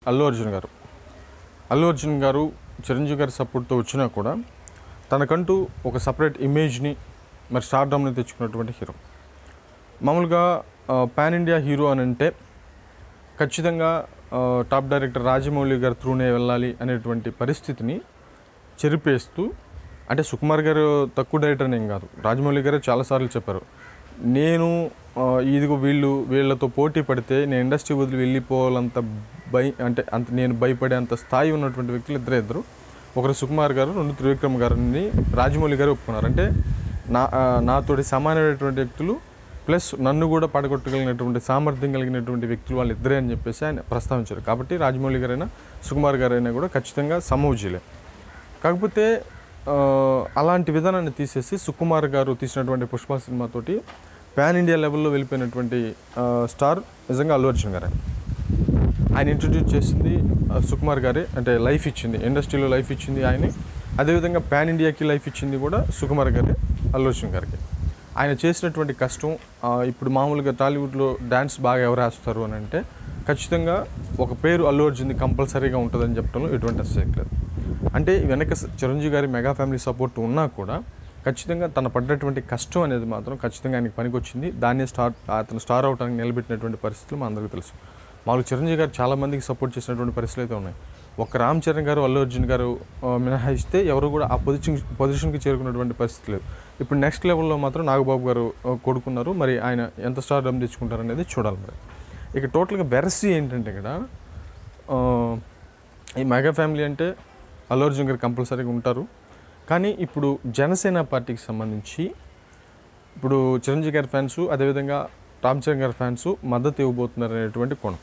అల్లు అర్జున్ గారు అల్లు అర్జున్ గారు చిరంజీవి గారి సపోర్ట్తో వచ్చినా కూడా తనకంటూ ఒక సపరేట్ ఇమేజ్ని మరి స్టార్డమ్ని తెచ్చుకున్నటువంటి హీరో మామూలుగా పాన్ ఇండియా హీరో అని అంటే ఖచ్చితంగా ఆ, టాప్ డైరెక్టర్ రాజమౌళి గారి త్రూనే వెళ్ళాలి అనేటువంటి పరిస్థితిని చెరిపేస్తూ అంటే సుకుమార్ గారు తక్కువ డైరెక్టర్ అని ఏం కాదు రాజమౌళి గారు చాలాసార్లు చెప్పారు నేను ఆ, ఇదిగో వీళ్ళు వీళ్ళతో పోటీ పడితే నేను ఇండస్ట్రీ వదిలి వెళ్ళిపోవాలంత భయ అంటే అంత నేను భయపడే అంత స్థాయి ఉన్నటువంటి వ్యక్తులు ఇద్దరే ఇద్దరు ఒకరు సుకుమార్ గారు రెండు త్రివిక్రమ్ గారిని రాజమౌళి గారు ఒప్పుకున్నారు అంటే నా ఆ, నాతోటి సమానమైనటువంటి వ్యక్తులు ప్లస్ నన్ను కూడా పడగొట్టగలిగినటువంటి సామర్థ్యం కలిగినటువంటి వ్యక్తులు వాళ్ళు ఇద్దరే అని చెప్పేసి ఆయన ప్రస్తావించారు కాబట్టి రాజమౌళి గారైనా సుకుమార్ గారైనా కూడా ఖచ్చితంగా సమూజీలే కాకపోతే ఆ, అలాంటి విధానాన్ని తీసేసి సుకుమార్ గారు తీసినటువంటి పుష్ప సినిమాతోటి పాన్ ఇండియా లెవెల్లో వెళ్ళిపోయినటువంటి ఆ, స్టార్ నిజంగా అల్లు అర్జున్ గారే ఆయన ఇంట్రడ్యూస్ చేసింది ఆ, సుకుమార్ గారే అంటే లైఫ్ ఇచ్చింది ఇండస్ట్రీలో లైఫ్ ఇచ్చింది ఆయనే అదేవిధంగా పాన్ ఇండియాకి లైఫ్ ఇచ్చింది కూడా సుకుమార్ గారే అల్లు అర్జున్ గారికి ఆయన చేసినటువంటి కష్టం ఆ, ఇప్పుడు మామూలుగా టాలీవుడ్లో డ్యాన్స్ బాగా ఎవరు వేస్తారు అని అంటే ఖచ్చితంగా ఒక పేరు అల్లు అర్జున్ది కంపల్సరీగా ఉంటుందని చెప్పడంలో ఎటువంటి అసలు అంటే వెనక స- చిరంజీవి గారి మెగా ఫ్యామిలీ సపోర్ట్ ఉన్నా కూడా ఖచ్చితంగా తన పడ్డటువంటి కష్టం అనేది మాత్రం ఖచ్చితంగా ఆయనకి పనికొచ్చింది దాన్నే స్టార్ అతను స్టార్ అవడానికి నిలబెట్టినటువంటి పరిస్థితులు మా అందరికీ తెలుసు మామూలు చిరంజీవి గారు చాలా మందికి సపోర్ట్ చేసినటువంటి పరిస్థితులు అయితే ఉన్నాయి ఒక్క రామ్ చరణ్ గారు అల్లు అర్జున్ గారు ఆ, మినహాయిస్తే ఎవరు కూడా ఆ పొజిషన్ పొజిషన్కి చేరుకున్నటువంటి పరిస్థితి లేదు ఇప్పుడు నెక్స్ట్ లెవెల్లో మాత్రం నాగబాబు గారు ఆ, కొడుకున్నారు మరి ఆయన ఎంత స్టార్ డమ్ తెచ్చుకుంటారు అనేది చూడాలి మరి ఇక టోటల్గా వెరసీ ఏంటంటే ఇక్కడ ఆ, ఈ మెగా ఫ్యామిలీ అంటే అల్లు అర్జున్ గారు కంపల్సరీగా ఉంటారు కానీ ఇప్పుడు జనసేన పార్టీకి సంబంధించి ఇప్పుడు చిరంజీవి గారి ఫ్యాన్స్ అదేవిధంగా రామ్ చరణ్ గారి ఫ్యాన్స్ మద్దతు ఇవ్వబోతున్నారు అనేటువంటి కోణం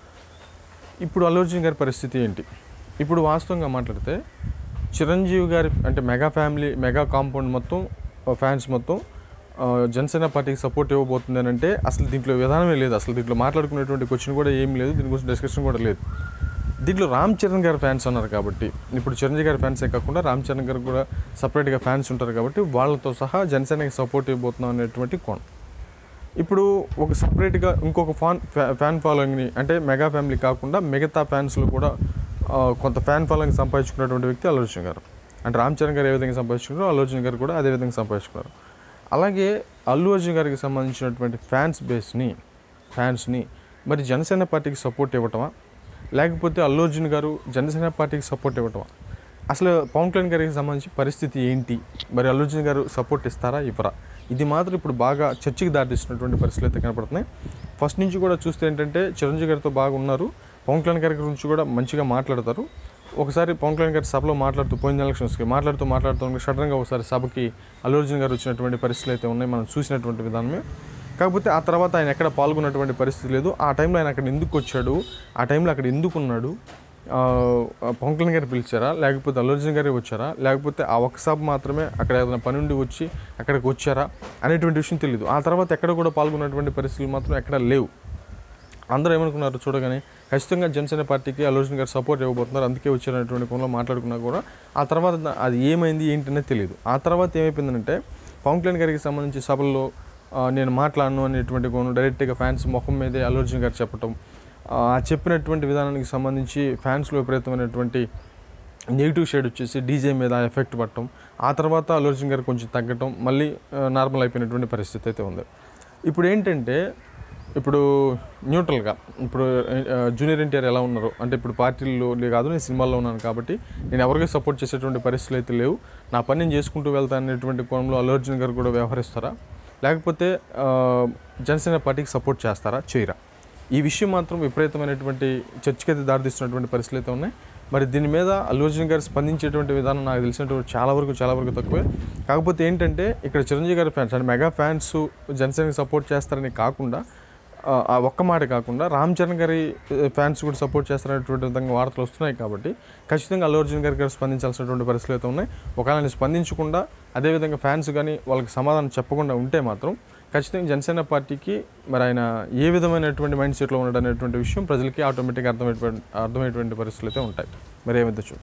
ఇప్పుడు అల్లు అర్జున్ గారి పరిస్థితి ఏంటి ఇప్పుడు వాస్తవంగా మాట్లాడితే చిరంజీవి గారి అంటే మెగా ఫ్యామిలీ మెగా కాంపౌండ్ మొత్తం ఫ్యాన్స్ మొత్తం ఆ, జనసేన పార్టీకి సపోర్ట్ ఇవ్వబోతుంది అని అంటే అసలు దీంట్లో విధానమే లేదు అసలు దీంట్లో మాట్లాడుకునేటువంటి క్వశ్చన్ కూడా ఏం లేదు దీని గురించి డిస్కషన్ కూడా లేదు దీంట్లో రామ్ చరణ్ గారి ఫ్యాన్స్ ఉన్నారు కాబట్టి ఇప్పుడు చిరంజీవి గారి ఫ్యాన్సే కాకుండా రామ్ చరణ్ గారు కూడా సపరేట్గా ఫ్యాన్స్ ఉంటారు కాబట్టి వాళ్ళతో సహా జనసేనకి సపోర్ట్ ఇవ్వబోతున్నాం అనేటువంటి కోణం ఇప్పుడు ఒక సపరేట్గా ఇంకొక ఫ్యాన్ ఫ్యాన్ ఫాలోయింగ్ని అంటే మెగా ఫ్యామిలీ కాకుండా మిగతా ఫ్యాన్స్లో కూడా ఆ, కొంత ఫ్యాన్ ఫాలోయింగ్ సంపాదించుకున్నటువంటి వ్యక్తి అల్లు అర్జున్ గారు అంటే రామ్ చరణ్ గారు ఏ విధంగా సంపాదించుకున్నారో అల్లు అర్జున్ గారు కూడా అదే విధంగా సంపాదించుకున్నారు అలాగే అల్లు అర్జున్ గారికి సంబంధించినటువంటి ఫ్యాన్స్ బేస్ని ఫ్యాన్స్ని మరి జనసేన పార్టీకి సపోర్ట్ ఇవ్వటమా లేకపోతే అల్లు అర్జున్ గారు జనసేన పార్టీకి సపోర్ట్ ఇవ్వటమా అసలు పవన్ కళ్యాణ్ గారికి సంబంధించి పరిస్థితి ఏంటి మరి అల్లు అర్జున్ గారు సపోర్ట్ ఇస్తారా ఇవ్వరా ఇది మాత్రం ఇప్పుడు బాగా చర్చకి దారితీస్తున్నటువంటి పరిస్థితులు అయితే కనపడుతున్నాయి ఫస్ట్ నుంచి కూడా చూస్తే ఏంటంటే చిరంజీవి గారితో బాగా ఉన్నారు పవన్ కళ్యాణ్ గారి గురించి కూడా మంచిగా మాట్లాడతారు ఒకసారి పవన్ కళ్యాణ్ గారి సభలో మాట్లాడుతూ పోయిన ఎలక్షన్స్కి మాట్లాడుతూ మాట్లాడుతూ సడన్గా ఒకసారి సభకి అల్లు అర్జున్ గారు వచ్చినటువంటి పరిస్థితులు అయితే ఉన్నాయి మనం చూసినటువంటి విధానమే కాకపోతే ఆ తర్వాత ఆయన ఎక్కడ పాల్గొన్నటువంటి పరిస్థితి లేదు ఆ టైంలో ఆయన అక్కడ ఎందుకు వచ్చాడు ఆ టైంలో అక్కడ ఎందుకు ఉన్నాడు ఆ, పవన్ కళ్యాణ్ గారు పిలిచారా లేకపోతే అల్లు అర్జున్ గారే వచ్చారా లేకపోతే ఆ ఒక్క సభ మాత్రమే అక్కడ ఏదైనా పని ఉండి వచ్చి అక్కడికి వచ్చారా అనేటువంటి విషయం తెలియదు ఆ తర్వాత ఎక్కడ కూడా పాల్గొన్నటువంటి పరిస్థితులు మాత్రం ఎక్కడ లేవు అందరూ ఏమనుకున్నారు చూడగానే ఖచ్చితంగా జనసేన పార్టీకి అల్లు అర్జున్ గారు సపోర్ట్ ఇవ్వబోతున్నారు అందుకే వచ్చారనేటువంటి కోణంలో మాట్లాడుకున్నా కూడా ఆ తర్వాత అది ఏమైంది ఏంటనేది తెలియదు ఆ తర్వాత ఏమైపోయిందంటే పవన్ కళ్యాణ్ గారికి సంబంధించి సభల్లో ఆ, నేను మాట్లాడను అనేటువంటి కోణం డైరెక్ట్గా ఫ్యాన్స్ ముఖం మీదే అల్లు అర్జున్ గారు చెప్పటం ఆ చెప్పినటువంటి విధానానికి సంబంధించి ఫ్యాన్స్లో విపరీతమైనటువంటి నెగిటివ్ షేడ్ వచ్చేసి డీజే మీద ఎఫెక్ట్ పడటం ఆ తర్వాత అల్లు అర్జున్ గారు కొంచెం తగ్గటం మళ్ళీ నార్మల్ అయిపోయినటువంటి పరిస్థితి అయితే ఉంది ఇప్పుడు ఏంటంటే ఇప్పుడు న్యూట్రల్గా ఇప్పుడు ఆ, జూనియర్ ఎన్టీఆర్ ఎలా ఉన్నారు అంటే ఇప్పుడు పార్టీల్లో కాదు నేను సినిమాల్లో ఉన్నాను కాబట్టి నేను ఎవరికి సపోర్ట్ చేసేటువంటి పరిస్థితులు అయితే లేవు నా పని నేను చేసుకుంటూ వెళ్తాను అనేటువంటి కోణంలో అల్లు అర్జున్ గారు కూడా వ్యవహరిస్తారా లేకపోతే ఆ, జనసేన పార్టీకి సపోర్ట్ చేస్తారా చేయరా ఈ విషయం మాత్రం విపరీతమైనటువంటి చర్చకి అయితే దారితీస్తున్నటువంటి పరిస్థితులు అయితే ఉన్నాయి మరి దీని మీద అల్లు అర్జున్ గారు స్పందించేటువంటి విధానం నాకు తెలిసినటువంటి చాలా వరకు చాలా వరకు తక్కువే కాకపోతే ఏంటంటే ఇక్కడ చిరంజీవి గారి ఫ్యాన్స్ అంటే మెగా ఫ్యాన్స్ జనసేనకి సపోర్ట్ చేస్తారని కాకుండా ఆ, ఆ ఒక్క మాట కాకుండా రామ్ చరణ్ గారి ఫ్యాన్స్ కూడా సపోర్ట్ చేస్తారనేటువంటి విధంగా వార్తలు వస్తున్నాయి కాబట్టి ఖచ్చితంగా అల్లు అర్జున్ గారి గారు స్పందించాల్సినటువంటి పరిస్థితులు అయితే ఉన్నాయి ఒకవేళ ఆయన స్పందించకుండా అదేవిధంగా ఫ్యాన్స్ కానీ వాళ్ళకి సమాధానం చెప్పకుండా ఉంటే మాత్రం ఖచ్చితంగా జనసేన పార్టీకి మరి ఆయన ఏ విధమైనటువంటి మైండ్ సెట్లో ఉన్నాడు అనేటువంటి విషయం ప్రజలకి ఆటోమేటిక్గా అర్థమయ్యేటువంటి అర్థమయ్యేటువంటి పరిస్థితులు అయితే ఉంటాయి మరి ఏమైతే చూడండి